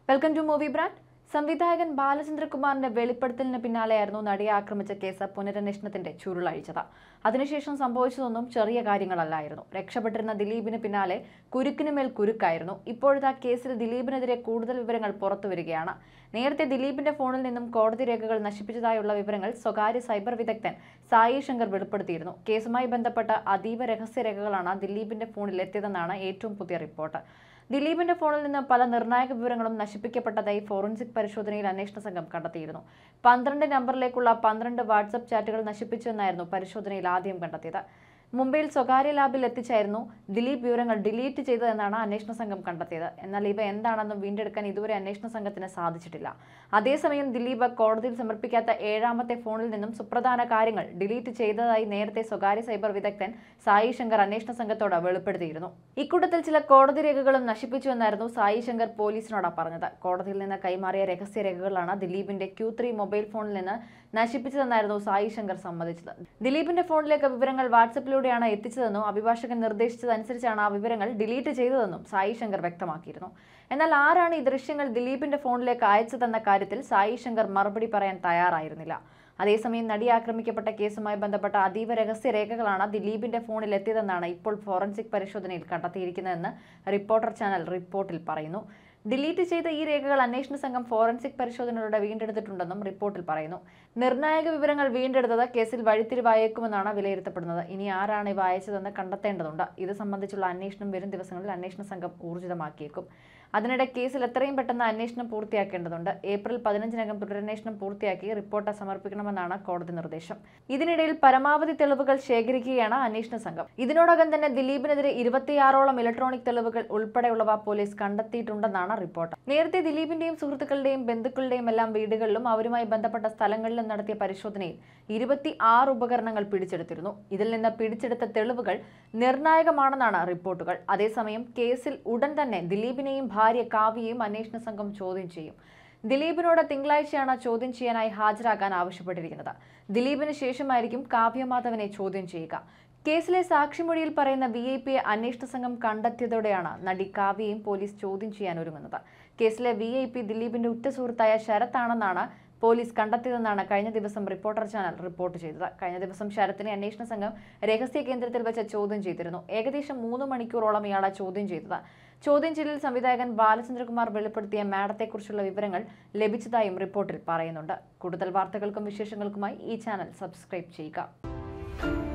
welcome to movie brand സംവിധായകൻ ബാലചന്ദ്രകുമാറിന്റെ വെളിപ്പെടുത്തലിന് പിന്നാലെയായിരുന്നു നടിയെ ആക്രമിച്ച കേസ് പുനരന്വേഷണത്തിന്റെ ചുരുളഴിച്ചത് അതിനുശേഷം സംഭവിച്ചതൊന്നും ചെറിയ കാര്യങ്ങളല്ലായിരുന്നു രക്ഷപ്പെട്ടിരുന്ന ദിലീപിന് പിന്നാലെ കുരുക്കിനുമേൽ കുരുക്കായിരുന്നു ഇപ്പോഴത്തെ കേസിൽ ദിലീപിനെതിരെ കൂടുതൽ വിവരങ്ങൾ പുറത്തുവരികയാണ് നേരത്തെ ദിലീപിന്റെ ഫോണിൽ നിന്നും കോടതി രേഖകൾ നശിപ്പിച്ചതായുള്ള വിവരങ്ങൾ സ്വകാര്യ സൈബർ വിദഗ്ധൻ സായി ശങ്കർ വെളിപ്പെടുത്തിയിരുന്നു കേസുമായി ബന്ധപ്പെട്ട അതീവ രഹസ്യ രേഖകളാണ് ദിലീപിന്റെ ഫോണിൽ എത്തിയതെന്നാണ് ഏറ്റവും പുതിയ റിപ്പോർട്ട് ദിലീപിന്റെ ഫോണിൽ നിന്ന് പല നിർണായക വിവരങ്ങളും നശിപ്പിക്കപ്പെട്ടതായി ഫോറൻസിക് പരിശോധനയിൽ അന്വേഷണ സംഘം കണ്ടെത്തിയിരുന്നു പന്ത്രണ്ട് നമ്പറിലേക്കുള്ള പന്ത്രണ്ട് വാട്സപ്പ് ചാറ്റുകൾ നശിപ്പിച്ചെന്നായിരുന്നു പരിശോധനയിൽ ആദ്യം കണ്ടെത്തിയത് മുംബൈയിൽ സ്വകാര്യ ലാബിൽ എത്തിച്ചായിരുന്നു ദിലീപ് വിവരങ്ങൾ ഡിലീറ്റ് ചെയ്തതെന്നാണ് അന്വേഷണ സംഘം കണ്ടെത്തിയത് എന്നാൽ ഇവ എന്താണെന്ന് വീണ്ടെടുക്കാൻ ഇതുവരെ അന്വേഷണ സംഘത്തിന് സാധിച്ചിട്ടില്ല അതേസമയം ദിലീപ് കോടതിയിൽ സമർപ്പിക്കാത്ത ഏഴാമത്തെ ഫോണിൽ നിന്നും സുപ്രധാന കാര്യങ്ങൾ ഡിലീറ്റ് ചെയ്തതായി നേരത്തെ സ്വകാര്യ സൈബർ വിദഗ്ധൻ സായി ശങ്കർ അന്വേഷണ സംഘത്തോട് വെളിപ്പെടുത്തിയിരുന്നു ഇക്കൂട്ടത്തിൽ ചില കോടതി രേഖകളും നശിപ്പിച്ചു എന്നായിരുന്നു സായി ശങ്കർ പോലീസിനോട് പറഞ്ഞത് കോടതിയിൽ നിന്ന് കൈമാറിയ രഹസ്യ രേഖകളാണ് ദിലീപിന്റെ ക്യൂ ത്രീ മൊബൈൽ ഫോണിൽ നിന്ന് നശിപ്പിച്ചതെന്നായിരുന്നു സായി ശങ്കർ സമ്മതിച്ചത് ദിലീപിന്റെ ഫോണിലേക്ക് വിവരങ്ങൾ വാട്സപ്പിലൂടെയാണ് എത്തിച്ചതെന്നും അഭിഭാഷകൻ നിർദ്ദേശിച്ചതനുസരിച്ചാണ് ആ വിവരങ്ങൾ ഡിലീറ്റ് ചെയ്തതെന്നും സായി ശങ്കർ വ്യക്തമാക്കിയിരുന്നു എന്നാൽ ആരാണ് ഈ ദൃശ്യങ്ങൾ ദിലീപിന്റെ ഫോണിലേക്ക് അയച്ചതെന്ന കാര്യത്തിൽ സായി ശങ്കർ മറുപടി പറയാൻ തയ്യാറായിരുന്നില്ല അതേസമയം നടി ആക്രമിക്കപ്പെട്ട കേസുമായി ബന്ധപ്പെട്ട അതീവ രഹസ്യ രേഖകളാണ് ദിലീപിന്റെ ഫോണിൽ എത്തിയതെന്നാണ് ഇപ്പോൾ ഫോറൻസിക് പരിശോധനയിൽ കണ്ടെത്തിയിരിക്കുന്നതെന്ന് റിപ്പോർട്ടർ ചാനൽ റിപ്പോർട്ടിൽ പറയുന്നു ഡിലീറ്റ് ചെയ്ത ഈ രേഖകൾ അന്വേഷണ സംഘം ഫോറൻസിക് പരിശോധനയിലൂടെ വീണ്ടെടുത്തിട്ടുണ്ടെന്നും റിപ്പോർട്ടിൽ പറയുന്നു നിർണായക വിവരങ്ങൾ വീണ്ടെടുത്തത് കേസിൽ വഴിത്തിരിവായേക്കുമെന്നാണ് വിലയിരുത്തപ്പെടുന്നത് ഇനി ആരാണ് ഇവ അയച്ചതെന്ന് കണ്ടെത്തേണ്ടതുണ്ട് ഇത് സംബന്ധിച്ചുള്ള അന്വേഷണം വരും ദിവസങ്ങളിൽ അന്വേഷണ സംഘം ഊർജിതമാക്കിയേക്കും അതിനിടെ കേസിൽ എത്രയും പെട്ടെന്ന് അന്വേഷണം പൂർത്തിയാക്കേണ്ടതുണ്ട് ഏപ്രിൽ പതിനഞ്ചിനകം തുടരന്വേഷണം പൂർത്തിയാക്കി റിപ്പോർട്ട് സമർപ്പിക്കണമെന്നാണ് കോടതി നിർദ്ദേശം ഇതിനിടയിൽ പരമാവധി തെളിവുകൾ ശേഖരിക്കുകയാണ് അന്വേഷണ സംഘം ഇതിനോടകം തന്നെ ദിലീപിനെതിരെ ഇരുപത്തിയാറോളം ഇലക്ട്രോണിക് തെളിവുകൾ ഉൾപ്പെടെയുള്ളവ പോലീസ് കണ്ടെത്തിയിട്ടുണ്ടെന്നാണ് റിപ്പോർട്ട് നേരത്തെ ദിലീപിന്റെയും സുഹൃത്തുക്കളുടെയും ബന്ധുക്കളുടെയും എല്ലാം വീടുകളിലും അവരുമായി ബന്ധപ്പെട്ട സ്ഥലങ്ങളിലും നടത്തിയ പരിശോധനയിൽ ഇരുപത്തി ആറ് ഉപകരണങ്ങൾ പിടിച്ചെടുത്തിരുന്നു ഇതിൽ നിന്ന് പിടിച്ചെടുത്ത തെളിവുകൾ നിർണായകമാണെന്നാണ് റിപ്പോർട്ടുകൾ അതേസമയം കേസിൽ ഉടൻ തന്നെ ദിലീപിനെയും ഭാര്യ കാവ്യയും അന്വേഷണ സംഘം ചോദ്യം ചെയ്യും ദിലീപിനോട് തിങ്കളാഴ്ചയാണ് ചോദ്യം ചെയ്യാനായി ഹാജരാകാൻ ആവശ്യപ്പെട്ടിരിക്കുന്നത് ദിലീപിന് ശേഷമായിരിക്കും കാവ്യമാധവനെ ചോദ്യം ചെയ്യുക കേസിലെ സാക്ഷിമൊഴിയിൽ പറയുന്ന വി ഐ പിയെ അന്വേഷണ സംഘം കണ്ടെത്തിയതോടെയാണ് നടി കാവ്യയും പോലീസ് ചോദ്യം ചെയ്യാൻ ഒരുങ്ങുന്നത് കേസിലെ വി ഐ പി ദിലീപിന്റെ ഉറ്റ സുഹൃത്തായ ശരത്താണെന്നാണ് പോലീസ് കണ്ടെത്തിയതെന്നാണ് കഴിഞ്ഞ ദിവസം റിപ്പോർട്ടർ ചാനൽ റിപ്പോർട്ട് ചെയ്തത് കഴിഞ്ഞ ദിവസം ശരത്തിനെ അന്വേഷണ സംഘം രഹസ്യ കേന്ദ്രത്തിൽ വെച്ച് ചോദ്യം ചെയ്തിരുന്നു ഏകദേശം മൂന്ന് മണിക്കൂറോളം ഇയാളെ ചോദ്യം ചെയ്തത് ചോദ്യം ചെയ്യലിൽ സംവിധായകൻ ബാലചന്ദ്രകുമാർ വെളിപ്പെടുത്തിയ മാഡത്തെക്കുറിച്ചുള്ള വിവരങ്ങൾ ലഭിച്ചതായും റിപ്പോർട്ടിൽ പറയുന്നുണ്ട് കൂടുതൽ വാർത്തകൾക്കും വിശേഷങ്ങൾക്കുമായി ഈ ചാനൽ സബ്സ്ക്രൈബ് ചെയ്യുക